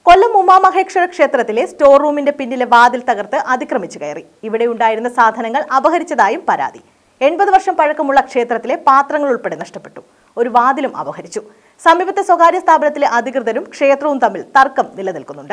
കൊല്ലം ഉമാമഹേശ്വര ക്ഷേത്രത്തിലെ സ്റ്റോർ റൂമിന്റെ പിന്നിലെ വാതിൽ തകർത്ത് അതിക്രമിച്ചു കയറി ഇവിടെ ഉണ്ടായിരുന്ന സാധനങ്ങൾ അപഹരിച്ചതായും പരാതി എൺപത് വർഷം പഴക്കമുള്ള ക്ഷേത്രത്തിലെ പാത്രങ്ങൾ ഉൾപ്പെടെ നഷ്ടപ്പെട്ടു ഒരു വാതിലും അപഹരിച്ചു സമീപത്തെ സ്വകാര്യ സ്ഥാപനത്തിലെ അധികൃതരും ക്ഷേത്രവും തമ്മിൽ തർക്കം നിലനിൽക്കുന്നുണ്ട്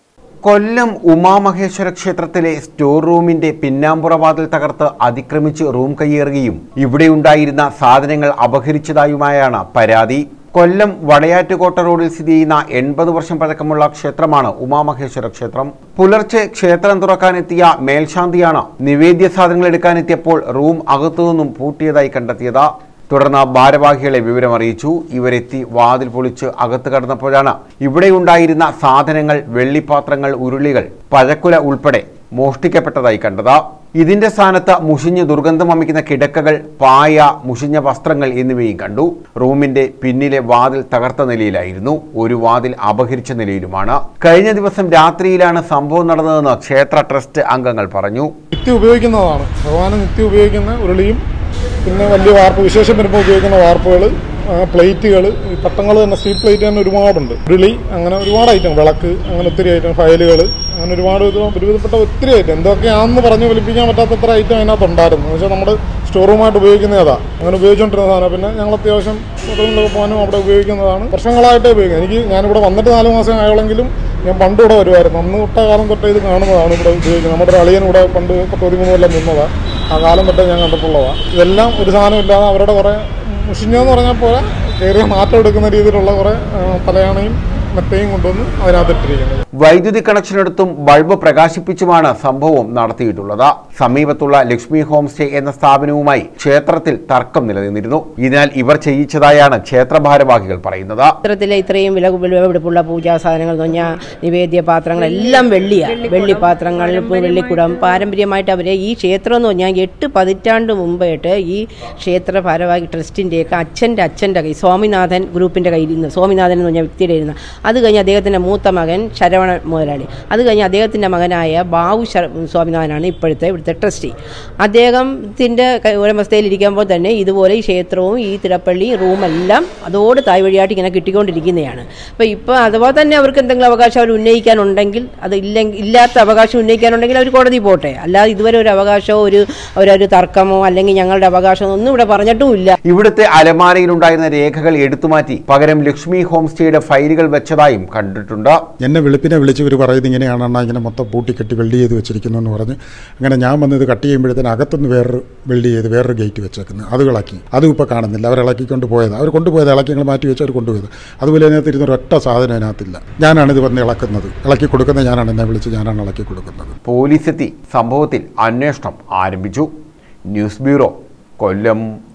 കൊല്ലം ഉമാമഹേശ്വര ക്ഷേത്രത്തിലെ സ്റ്റോർ റൂമിന്റെ പിന്നാമ്പുറ വാതിൽ തകർത്ത് അതിക്രമിച്ച് റൂം കയ്യേറുകയും ഇവിടെയുണ്ടായിരുന്ന സാധനങ്ങൾ അപഹരിച്ചതായുമായാണ് പരാതി കൊല്ലം വടയാറ്റുകോട്ട റോഡിൽ സ്ഥിതി ചെയ്യുന്ന എൺപത് വർഷം പഴക്കമുള്ള ക്ഷേത്രമാണ് ഉമാമഹേശ്വര ക്ഷേത്രം പുലർച്ചെ ക്ഷേത്രം തുറക്കാനെത്തിയ മേൽശാന്തിയാണ് നിവേദ്യ സാധനങ്ങൾ എടുക്കാനെത്തിയപ്പോൾ റൂം അകത്തുനിന്നും പൂട്ടിയതായി കണ്ടെത്തിയത് തുടർന്ന് ഭാരവാഹികളെ വിവരമറിയിച്ചു ഇവരെത്തി വാതിൽ പൊളിച്ച് അകത്ത് കടന്നപ്പോഴാണ് ഇവിടെയുണ്ടായിരുന്ന സാധനങ്ങൾ വെള്ളിപ്പാത്രങ്ങൾ ഉരുളികൾ പഴക്കുല ഉൾപ്പെടെ മോഷ്ടിക്കപ്പെട്ടതായി കണ്ടത് ഇതിന്റെ സ്ഥാനത്ത് മുഷിഞ്ഞ് ദുർഗന്ധം വമിക്കുന്ന കിടക്കകൾ പായ മുഷിഞ്ഞ വസ്ത്രങ്ങൾ എന്നിവയും കണ്ടു റൂമിന്റെ പിന്നിലെ വാതിൽ തകർത്ത നിലയിലായിരുന്നു ഒരു വാതിൽ അപഹരിച്ച നിലയിലുമാണ് കഴിഞ്ഞ ദിവസം രാത്രിയിലാണ് സംഭവം നടന്നതെന്ന് ക്ഷേത്ര ട്രസ്റ്റ് അംഗങ്ങൾ പറഞ്ഞു നിത്യം ഉപയോഗിക്കുന്നതാണ് ഭഗവാന് നിത്യം ഉപയോഗിക്കുന്ന ഉരുളിയും പിന്നെ വലിയ വാർപ്പ് വിശേഷം വരുമ്പോൾ ഉപയോഗിക്കുന്ന വാർപ്പുകൾ പ്ലേറ്റുകൾ ഈ പട്ടങ്ങൾ തന്നെ സ്റ്റീൽ പ്ലേറ്റ് തന്നെ ഒരുപാടുണ്ട് ഉരുളി അങ്ങനെ ഒരുപാട് ഐറ്റം വിളക്ക് അങ്ങനെ ഒത്തിരി ഐറ്റം ഫയലുകൾ അങ്ങനെ ഒരുപാട് ഇത് ഒരുവിധപ്പെട്ട ഒത്തിരി ഐറ്റം എന്തൊക്കെയാണെന്ന് പറഞ്ഞ് ഫലിപ്പിക്കാൻ പറ്റാത്തത്ര ഐറ്റം അതിനകത്ത് ഉണ്ടായിരുന്നു എന്ന് വെച്ചാൽ നമ്മുടെ സ്റ്റോർ റൂമായിട്ട് ഉപയോഗിക്കുന്നതാ അങ്ങനെ ഉപയോഗിച്ചുകൊണ്ടിരുന്ന സാധനം പിന്നെ ഞങ്ങൾ അത്യാവശ്യം റൂമിലൊക്കെ പോകാനും അവിടെ ഉപയോഗിക്കുന്നതാണ് വർഷങ്ങളായിട്ട് ഉപയോഗിക്കുന്നത് എനിക്ക് ഞാനിവിടെ വന്നിട്ട് നാല് മാസം ആയോളെങ്കിലും ഞാൻ പണ്ട് ഇവിടെ വരുമായിരുന്നു അന്ന് തൊട്ട കാലം തൊട്ടേ ഇത് കാണുന്നതാണ് ഇവിടെ ഉപയോഗിക്കുന്നത് നമ്മുടെ ഒരു അളിയൻ ഇവിടെ പണ്ട് പത്ത് പതിമൂന്ന് കൊല്ലം നിന്നതാണ് ആ കാലം തൊട്ടേ ഞാൻ കണ്ടിട്ടുള്ളതാണ് ഇതെല്ലാം ഒരു സാധനം ഇല്ലാതെ അവരുടെ കുറേ മുഷിഞ്ഞെന്ന് പറഞ്ഞാൽ പോലെ കയറിയ മാറ്റം എടുക്കുന്ന രീതിയിലുള്ള കുറേ ആ, തലയാണയും മെത്തയും കൊണ്ടുവന്ന് അതിനകത്തിട്ടിരിക്കുന്നത് വൈദ്യുതി കണക്ഷനെടുത്തും ബൾബ് പ്രകാശിപ്പിച്ചുമാണ് സംഭവം നടത്തിയിട്ടുള്ളത് സമീപത്തുള്ള ലക്ഷ്മി ഹോം സ്റ്റേ എന്ന സ്ഥാപനവുമായി ക്ഷേത്രത്തിൽ തർക്കം നിലനിന്നിരുന്നു ഇതിനാൽ ഇവർ ചെയ്യിച്ചതായാണ് ക്ഷേത്ര ഭാരവാഹികൾ പറയുന്നത് ക്ഷേത്രത്തിലെ ഇത്രയും വില വിലപിടിപ്പുള്ള പൂജാ സാധനങ്ങൾ എന്ന് പറഞ്ഞാൽ നിവേദ്യ പാത്രങ്ങൾ എല്ലാം വെള്ളിയാണ് വെള്ളി പാത്രങ്ങൾ ഇപ്പോൾ വെള്ളിക്കുടം പാരമ്പര്യമായിട്ട് അവരെ ഈ ക്ഷേത്രം എന്ന് പറഞ്ഞാൽ എട്ട് പതിറ്റാണ്ട് മുമ്പായിട്ട് ഈ ക്ഷേത്ര ഭാരവാഹി ട്രസ്റ്റിൻ്റെയൊക്കെ അച്ഛൻ്റെ അച്ഛൻ്റെ കൈ സ്വാമിനാഥൻ ഗ്രൂപ്പിൻ്റെ കയ്യിൽ ഇരുന്ന് സ്വാമിനാഥൻ എന്ന് പറഞ്ഞ വ്യക്തിയുടെ ഇരുന്ന് അത് കഴിഞ്ഞ് അദ്ദേഹത്തിൻ്റെ മൂത്ത മകൻ ശരവണ മുതലാളി അത് കഴിഞ്ഞ് അദ്ദേഹത്തിൻ്റെ മകനായ ബാബു ശര സ്വാമിനാഥനാണ് ഇപ്പോഴത്തെ ഇവിടുത്തെ ട്രസ്റ്റി അദ്ദേഹത്തിൻ്റെ ഉടമസ്ഥയിലിരിക്കുമ്പോൾ തന്നെ ഇതുപോലെ ഈ ക്ഷേത്രവും ഈ തിടപ്പള്ളി റൂമെല്ലാം അതോട് തായ് വഴിയായിട്ട് ഇങ്ങനെ കിട്ടിക്കൊണ്ടിരിക്കുന്നതാണ് അപ്പോൾ ഇപ്പോൾ അഥവാ തന്നെ അവർക്ക് എന്തെങ്കിലും അവകാശം അവർ ഉന്നയിക്കാനുണ്ടെങ്കിൽ അത് ഇല്ലെങ്കിൽ ഇല്ലാത്ത അവകാശം ഉന്നയിക്കാനുണ്ടെങ്കിൽ അവർ കോടതി പോട്ടെ അല്ലാതെ ഇതുവരെ ഒരു അവകാശമോ ഒരു ഒരു തർക്കമോ അല്ലെങ്കിൽ ഞങ്ങളുടെ അവകാശമോ ഒന്നും ഇവിടെ പറഞ്ഞിട്ടുമില്ല ഇവിടുത്തെ അലമാരയിലുണ്ടായിരുന്ന രേഖകൾ എടുത്തുമാറ്റി പകരം ലക്ഷ്മി ഹോം സ്റ്റേയുടെ ഫയലുകൾ വെച്ചതായും കണ്ടിട്ടുണ്ട് എന്നെ വെളുപ്പിനെ വിളിച്ച് ഇവർ പറയുന്നത് ഇങ്ങനെയാണ് അണ്ണാ ഇങ്ങനെ മൊത്തം പൂട്ടി കെട്ടി വെൽഡ് ചെയ്ത് വെച്ചിരിക്കുന്നു എന്ന് പറഞ്ഞ് അങ്ങനെ ഞാൻ വന്നത് കട്ട് ചെയ്യുമ്പോഴത്തേന് അകത്തുനിന്ന് വേറൊരു വെൽഡ് ചെയ്ത് വേറൊരു ഗേറ്റ് വെച്ചേക്കുന്നത് അത് ഇളക്കി അതും ഇപ്പോൾ കാണുന്നില്ല അവർ ഇളക്കിക്കൊണ്ട് പോയത് അവർ കൊണ്ടുപോയത് ഇളക്കി ഞങ്ങൾ മാറ്റി വെച്ച് അവർ കൊണ്ടുപോയത് അതുപോലെ അതിനകത്ത് ഇരുന്ന ഒരൊറ്റ സാധനം അതിനകത്തില്ല ഞാനാണ് ഇത് വന്ന് ഇളക്കുന്നത് ഇളക്കി കൊടുക്കുന്നത് ഞാനാണ് എന്നെ വിളിച്ച് ഞാനാണ് ഇളക്കി കൊടുക്കുന്നത് പോലീസെത്തി സംഭവത്തിൽ അന്വേഷണം ആരംഭിച്ചു ന്യൂസ് ബ്യൂറോ കൊല്ലം